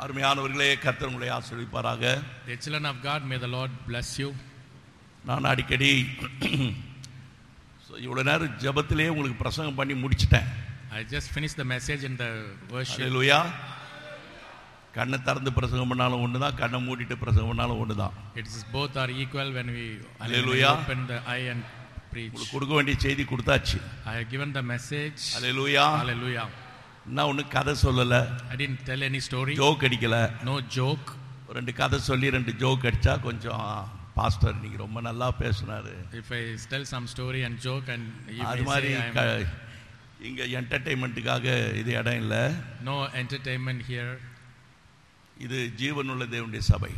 அருமையானவர்களே கர்த்தர் உங்களை ஆசீர்வதிப்பாராக The children of God, may the Lord bless you. நான் அடிக்கடி so, இவ்வளோ நேரம் ஜெபத்திலே உங்களுக்கு பிரசங்கம் பண்ணி முடிச்சிட்டேன் I just finished the message in the worship. அல்லேலூயா கண்ணை திறந்து பிரசங்கம் பண்ணாலும் ஒன்று தான் கண்ணை மூடிட்டு பிரசங்கம் பண்ணாலும் ஒன்று தான் It is both are equal when we, when we Hallelujah. open the eye and preach. உங்களுக்கு கொடுக்க வேண்டிய செய்தி கொடுத்தாச்சு I have given the message. Hallelujah Hallelujah. நான் ஒன்றும் கதை சொல்லலை I didn't tell any story. Joke அடிக்கல No joke. ரெண்டு கதை சொல்லி ரெண்டு ஜோக் அடிச்சா கொஞ்சம் பாஸ்டர் இன்னைக்கு ரொம்ப நல்லா பேசுனாரு If I tell some story and joke and you அது may மாதிரி say I'm, க- இங்க என்டர்டைன்மெண்ட்டுக்காக இது இடம் இல்லை no entertainment here. இது ஜீவனுள்ள தேவனுடைய சபை